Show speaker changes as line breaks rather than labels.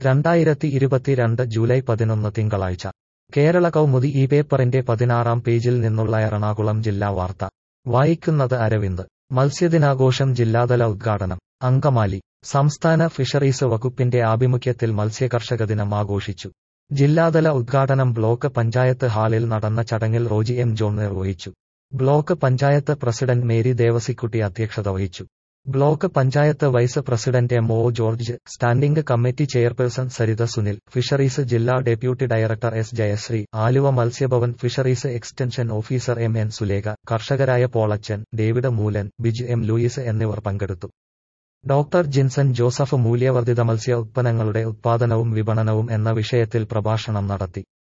രണ്ടായിരത്തി ഇരുപത്തിരണ്ട് ജൂലൈ പതിനൊന്ന് തിങ്കളാഴ്ച കേരള കൗമുദി ഈ പേപ്പറിന്റെ പതിനാറാം പേജിൽ നിന്നുള്ള എറണാകുളം ജില്ലാ വാർത്ത വായിക്കുന്നത് അരവിന്ദ് മത്സ്യദിനാഘോഷം ജില്ലാതല ഉദ്ഘാടനം അങ്കമാലി സംസ്ഥാന ഫിഷറീസ് വകുപ്പിന്റെ ആഭിമുഖ്യത്തിൽ മത്സ്യകർഷക ദിനം ആഘോഷിച്ചു ജില്ലാതല ഉദ്ഘാടനം ബ്ലോക്ക് പഞ്ചായത്ത് ഹാളിൽ നടന്ന ചടങ്ങിൽ റോജി എം ജോൺ നിർവഹിച്ചു ബ്ലോക്ക് പഞ്ചായത്ത് പ്രസിഡന്റ് മേരി ദേവസിക്കുട്ടി അധ്യക്ഷത വഹിച്ചു block panchayat vice president M O George standing committee chairperson Saritha Sunil fisheries ജില്ലാ deputy director S Jayasree Aluva Matsyabhavan fisheries extension officer M N Sulekha കർഷകരായ പോളച്ചൻ ഡേവിഡ് മൂലൻ ബിജു എം ലൂയിസ് എന്നിവർ പങ്കെടുത്തു ഡോക്ടർ ജിൻസൺ ജോസഫ് മൂല്യവർദ്ധിത മത്സ്യ ഉത്പന്നങ്ങളുടെ ഉത്പാദനവും വിപണനവും എന്ന വിഷയത്തിൽ പ്രഭാഷണം നടത്തി